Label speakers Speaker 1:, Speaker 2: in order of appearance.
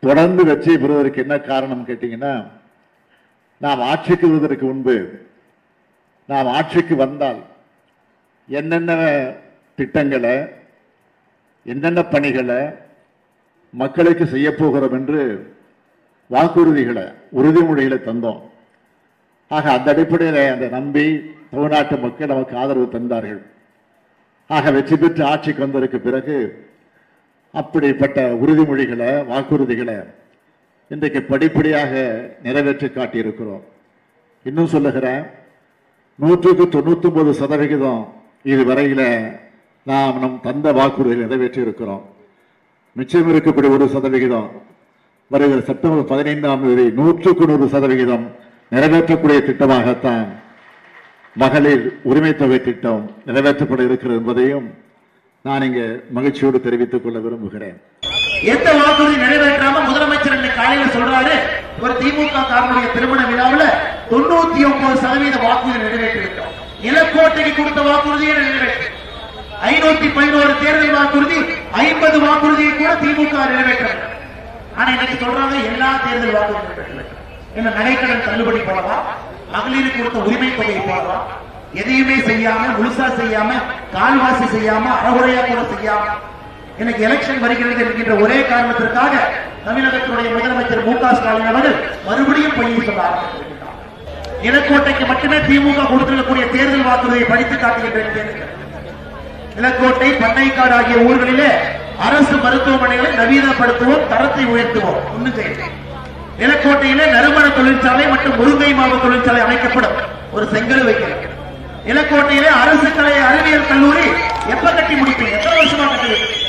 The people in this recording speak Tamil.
Speaker 1: தொடர்ந்து வெற்றி பெறுவதற்கு என்ன காரணம் கேட்டீங்கன்னா நாம் ஆட்சிக்கு வருவதற்கு முன்பு நாம் ஆட்சிக்கு வந்தால் என்னென்ன திட்டங்களை என்னென்ன பணிகளை மக்களுக்கு செய்ய போகிறோம் என்று வாக்குறுதிகளை உறுதிமொழிகளை தந்தோம் ஆக அந்த அடிப்படையில் அந்த நம்பி தமிழ்நாட்டு மக்கள் நமக்கு ஆதரவு தந்தார்கள் ஆக வெற்றி பெற்று ஆட்சிக்கு வந்ததற்கு பிறகு அப்படிப்பட்ட உறுதிமொழிகளை வாக்குறுதிகளை இன்றைக்கு படிப்படியாக நிறைவேற்றி காட்டியிருக்கிறோம் இன்னும் சொல்லுகிறேன் நூற்றுக்கு தொண்ணூத்தி ஒன்பது சதவிகிதம் இதுவரையில நாம் நம் தந்த வாக்குறுதிகளை நிறைவேற்றி இருக்கிறோம் மிச்சம் இருக்கக்கூடிய ஒரு சதவிகிதம் வருகிற செப்டம்பர் பதினைந்தாம் தேதி நூற்றுக்கு நூறு சதவிகிதம் நிறைவேற்றக்கூடிய திட்டமாகத்தான் மகளிர் உரிமை தொகை திட்டம் நிறைவேற்றப்பட இருக்கிறது என்பதையும் நான் இங்கே மகிழ்ச்சியோடு தெரிவித்துக் கொள்ள விரும்புகிறேன்
Speaker 2: எந்த வாக்குறுதி நிறைவேற்றாம முதலமைச்சர் இன்னைக்கு காலையில சொல்றாரு ஒரு திமுக காரனுடைய திருமண விழாவுல தொண்ணூத்தி ஒன்பது சதவீத வாக்குறுதி நிறைவேற்றிவிட்டோம் நிலக்கோட்டைக்கு கொடுத்த வாக்குறுதியை நிறைவேற்றி ஐநூத்தி பதினோரு தேர்தல் வாக்குறுதி ஐம்பது வாக்குறுதியை கூட திமுக நிறைவேற்றவில்லை ஆனா இன்னைக்கு சொல்றாங்க எல்லா தேர்தல் வாக்குறுதி நிறைவேற்றவில்லை. என்ன நகைக்கடன் தள்ளுபடி போடவா மகளிருக்கு கொடுத்த உரிமை தொகை போடவா எதையுமே செய்யாம முழுசா செய்யாம கால்வாசி செய்யாம அறகுறையா கூட செய்யாம எனக்கு எலெக்ஷன் வருகிறது என்கின்ற ஒரே காரணத்திற்காக தமிழகத்தினுடைய முதலமைச்சர் மு க ஸ்டாலின் அவர்கள் மறுபடியும் பொய்யை சொல்ல ஆரம்பித்திருக்கிறார் நிலக்கோட்டைக்கு மட்டுமே திமுக கொடுத்திருக்கக்கூடிய தேர்தல் வாக்குறுதியை படித்து காட்டுகின்றேன் கேளுங்கள். நிலக்கோட்டை பண்ணைக்காடு ஆகிய ஊர்களிலே அரசு மருத்துவமனைகளை நவீனப்படுத்துவோம் தரத்தை உயர்த்துவோம் ஒண்ணும் செய்யல நிலக்கோட்டையிலே நறுமண தொழிற்சாலை மற்றும் முருங்கை மாவு தொழிற்சாலை அமைக்கப்படும் ஒரு செங்கல் வைக்கிறோம் நிலக்கோட்டையிலே அரசு கலை அறிவியல் கல்லூரி எப்ப கட்டி முடிப்பீங்க எத்தனை வருஷமா கட்டுவீங்க